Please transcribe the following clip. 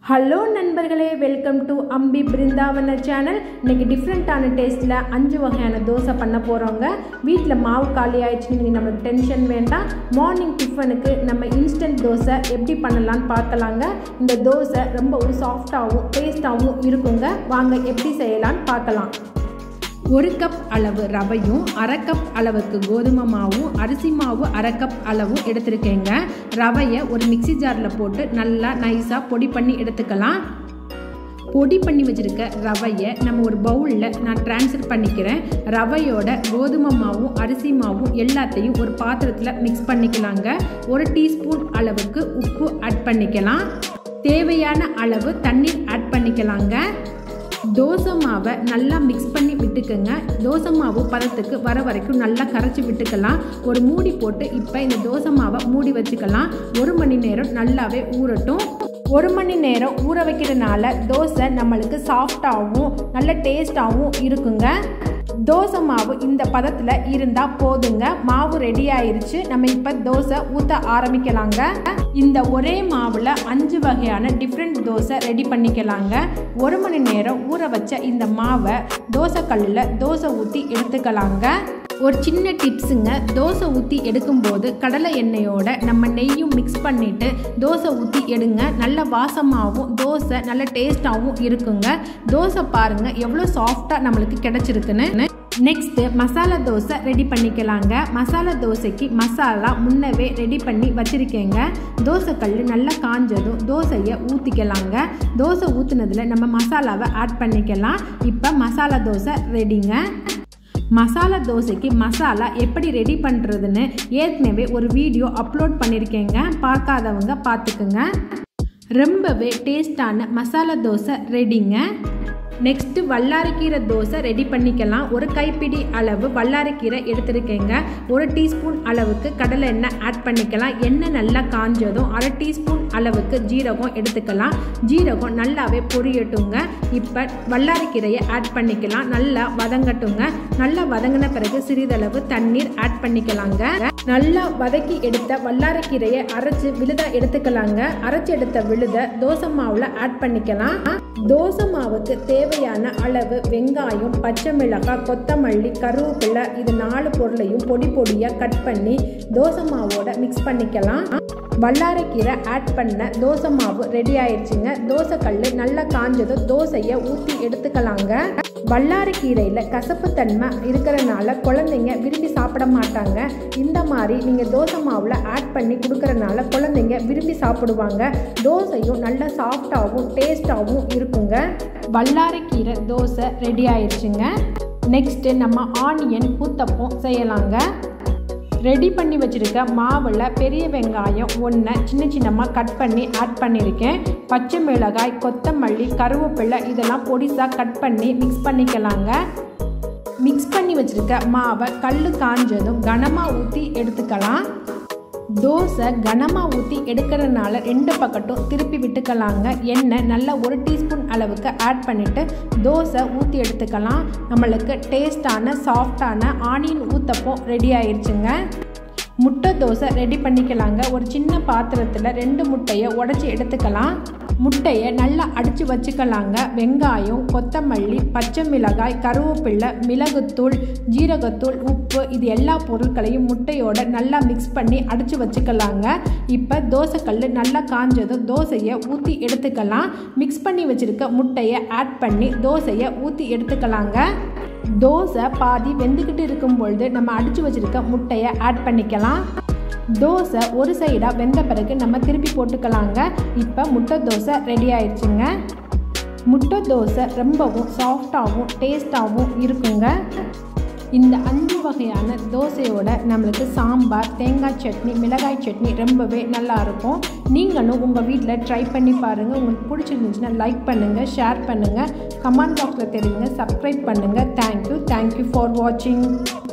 hello நண்பர்களே welcome to Ambi Brindavana channel இன்னைக்கு டிஃப்ரெண்ட்டான டேஸ்ட்டில் அஞ்சு வகையான தோசை பண்ண போகிறோங்க வீட்டில் மாவு காலி ஆயிடுச்சுன்னு நீங்கள் நம்மளுக்கு டென்ஷன் வேண்டாம் மார்னிங் டிஃபனுக்கு நம்ம இன்ஸ்டன்ட் தோசை எப்படி பண்ணலான்னு பார்க்கலாங்க இந்த தோசை ரொம்பவும் சாஃப்டாகவும் டேஸ்ட்டாகவும் இருக்குங்க வாங்க எப்படி செய்யலான்னு பார்க்கலாம் ஒரு கப் அளவு ரவையும் அரை கப் அளவுக்கு கோதுமை மாவும் அரிசி மாவு அரை கப் அளவும் எடுத்திருக்கேங்க ரவையை ஒரு மிக்சி ஜாரில் போட்டு நல்லா நைஸாக பொடி பண்ணி எடுத்துக்கலாம் பொடி பண்ணி வச்சுருக்க ரவையை நம்ம ஒரு பவுலில் நான் ட்ரான்ஸ்ஃபர் பண்ணிக்கிறேன் ரவையோட கோதுமை மாவும் அரிசி மாவும் எல்லாத்தையும் ஒரு பாத்திரத்தில் மிக்ஸ் பண்ணிக்கலாங்க ஒரு டீஸ்பூன் அளவுக்கு உப்பு ஆட் பண்ணிக்கலாம் தேவையான அளவு தண்ணீர் ஆட் பண்ணிக்கலாங்க தோசை மாவை நல்லா மிக்ஸ் பண்ணி விட்டுக்கோங்க தோசை மாவு பதத்துக்கு வர வரைக்கும் நல்லா கரைச்சி விட்டுக்கலாம் ஒரு மூடி போட்டு இப்போ இந்த தோசை மாவை மூடி வச்சுக்கலாம் ஒரு மணி நேரம் நல்லாவே ஊறட்டும் ஒரு மணி நேரம் ஊற வைக்கிறதுனால தோசை நம்மளுக்கு சாஃப்டாகவும் நல்ல டேஸ்டாகவும் இருக்குங்க தோசை மாவு இந்த பதத்தில் இருந்தால் போதுங்க மாவு ரெடி ஆயிருச்சு நம்ம இப்போ தோசை ஊற்ற ஆரம்பிக்கலாங்க இந்த ஒரே மாவில் அஞ்சு வகையான டிஃப்ரெண்ட் தோசை ரெடி பண்ணிக்கலாங்க ஒரு மணி நேரம் ஊற வச்ச இந்த மாவை தோசை கல்லில் தோசை ஊற்றி எடுத்துக்கலாங்க ஒரு சின்ன டிப்ஸுங்க தோசை ஊற்றி எடுக்கும்போது கடலை எண்ணெயோட நம்ம நெய்யும் மிக்ஸ் பண்ணிவிட்டு தோசை ஊற்றி எடுங்க நல்ல வாசமாகவும் தோசை நல்ல டேஸ்ட்டாகவும் இருக்குங்க தோசை பாருங்கள் எவ்வளோ சாஃப்டாக நம்மளுக்கு கிடச்சிருக்குன்னு நெக்ஸ்ட்டு மசாலா தோசை ரெடி பண்ணிக்கலாங்க மசாலா தோசைக்கு மசாலா முன்னவே ரெடி பண்ணி வச்சுருக்கேங்க தோசை கல் நல்லா காஞ்சதும் தோசையை ஊற்றிக்கலாங்க தோசை ஊற்றுனதில் நம்ம மசாலாவை ஆட் பண்ணிக்கலாம் இப்போ மசாலா தோசை ரெடிங்க மசாலா தோசைக்கு மசாலா எப்படி ரெடி பண்ணுறதுன்னு ஏற்கனவே ஒரு வீடியோ அப்லோட் பண்ணியிருக்கேங்க பார்க்காதவங்க பார்த்துக்குங்க ரொம்பவே டேஸ்டான மசாலா தோசை ரெடிங்க நெக்ஸ்ட்டு வல்லாரைக்கீரை தோசை ரெடி பண்ணிக்கலாம் ஒரு கைப்பிடி அளவு வல்லாரைக்கீரை எடுத்துருக்கேங்க ஒரு டீஸ்பூன் அளவுக்கு கடலை எண்ணெய் ஆட் பண்ணிக்கலாம் எண்ணெய் நல்லா காஞ்சதும் அரை டீஸ்பூன் அளவுக்கு ஜீரகம் எடுத்துக்கலாம் ஜீரகம் நல்லாவே பொரியட்டுங்க இப்போ வல்லாரைக்கீரையை ஆட் பண்ணிக்கலாம் நல்லா வதங்கட்டுங்க நல்லா வதங்கின பிறகு சிறிதளவு தண்ணீர் ஆட் பண்ணிக்கலாங்க நல்லா வதக்கி எடுத்த வல்லாரைக்கீரையை அரைச்சி விழுத எடுத்துக்கலாங்க அரைச்சி எடுத்த விழுத தோசை மாவில் ஆட் பண்ணிக்கலாம் தோசை மாவுக்கு தேவையான அளவு வெங்காயம் பச்சை மிளகாய் கொத்தமல்லி கருவேப்பிலை இது நாலு பொருளையும் பொடி பொடியாக கட் பண்ணி தோசை மாவோட மிக்ஸ் பண்ணிக்கலாம் வல்லாரைக்கீரை ஆட் பண்ண தோசை மாவு ரெடி ஆயிடுச்சுங்க தோசை கல் நல்லா காஞ்சதும் தோசையை ஊற்றி எடுத்துக்கலாங்க வல்லாரைக்கீரையில் கசப்பு தன்மை இருக்கிறனால குழந்தைங்க விரும்பி சாப்பிட மாட்டாங்க இந்த மாதிரி நீங்கள் தோசை மாவில் ஆட் பண்ணி கொடுக்கறனால குழந்தைங்க விரும்பி சாப்பிடுவாங்க தோசையும் நல்ல சாஃப்டாகவும் டேஸ்டாகவும் இருக்குங்க வல்லாரைக்கீரை தோசை ரெடி ஆயிடுச்சுங்க நெக்ஸ்ட்டு நம்ம ஆனியன் ஊத்தப்பம் செய்யலாங்க ரெடி பண்ணி வச்சுருக்க மாவில் பெரிய வெங்காயம் ஒன்று சின்ன சின்னமாக கட் பண்ணி ஆட் பண்ணியிருக்கேன் பச்சை மிளகாய் கொத்தமல்லி கருவேப்பிலை இதெல்லாம் பொடிசாக கட் பண்ணி மிக்ஸ் பண்ணிக்கலாங்க மிக்ஸ் பண்ணி வச்சுருக்க மாவை கல் காஞ்சதும் கனமாக ஊற்றி எடுத்துக்கலாம் தோசை கனமாக ஊற்றி எடுக்கிறதுனால ரெண்டு பக்கட்டும் திருப்பி விட்டுக்கலாங்க எண்ணெய் நல்லா ஒரு டீஸ்பூன் அளவுக்கு ஆட் பண்ணிவிட்டு தோசை ஊற்றி எடுத்துக்கலாம் நம்மளுக்கு டேஸ்டான சாஃப்டான ஆனியன் ஊத்தப்போ ரெடி ஆயிடுச்சுங்க முட்டை தோசை ரெடி பண்ணிக்கலாங்க ஒரு சின்ன பாத்திரத்தில் ரெண்டு முட்டையை உடச்சி எடுத்துக்கலாம் முட்டையை நல்லா அடித்து வச்சுக்கலாங்க வெங்காயம் கொத்தமல்லி பச்சை மிளகாய் கருவேப்பிலை மிளகுத்தூள் ஜீரகத்தூள் உப்பு இது எல்லா பொருட்களையும் முட்டையோட நல்லா மிக்ஸ் பண்ணி அடித்து வச்சுக்கலாங்க இப்போ தோசைக்கல் நல்லா காஞ்சதும் தோசையை ஊற்றி எடுத்துக்கலாம் மிக்ஸ் பண்ணி வச்சுருக்க முட்டையை ஆட் பண்ணி தோசையை ஊற்றி எடுத்துக்கலாங்க தோசை பாதி வெந்துக்கிட்டு இருக்கும் பொழுது நம்ம அடித்து வச்சுருக்க முட்டையை ஆட் பண்ணிக்கலாம் தோசை ஒரு சைடாக வெந்த பிறகு நம்ம திருப்பி போட்டுக்கலாங்க இப்போ முட்டை தோசை ரெடி ஆயிடுச்சுங்க முட்டை தோசை ரொம்பவும் சாஃப்டாகவும் டேஸ்டாகவும் இருக்குங்க இந்த அஞ்சு வகையான தோசையோட நம்மளுக்கு சாம்பார் தேங்காய் சட்னி மிளகாய் சட்னி ரொம்பவே நல்லாயிருக்கும் நீங்களும் உங்கள் வீட்டில் ட்ரை பண்ணி பாருங்கள் உங்களுக்கு பிடிச்சிருந்துச்சுன்னா லைக் பண்ணுங்கள் ஷேர் பண்ணுங்கள் கமெண்ட் பாக்ஸில் தெரியுங்க சப்ஸ்கிரைப் பண்ணுங்கள் தேங்க்யூ தேங்க்யூ ஃபார் வாட்சிங்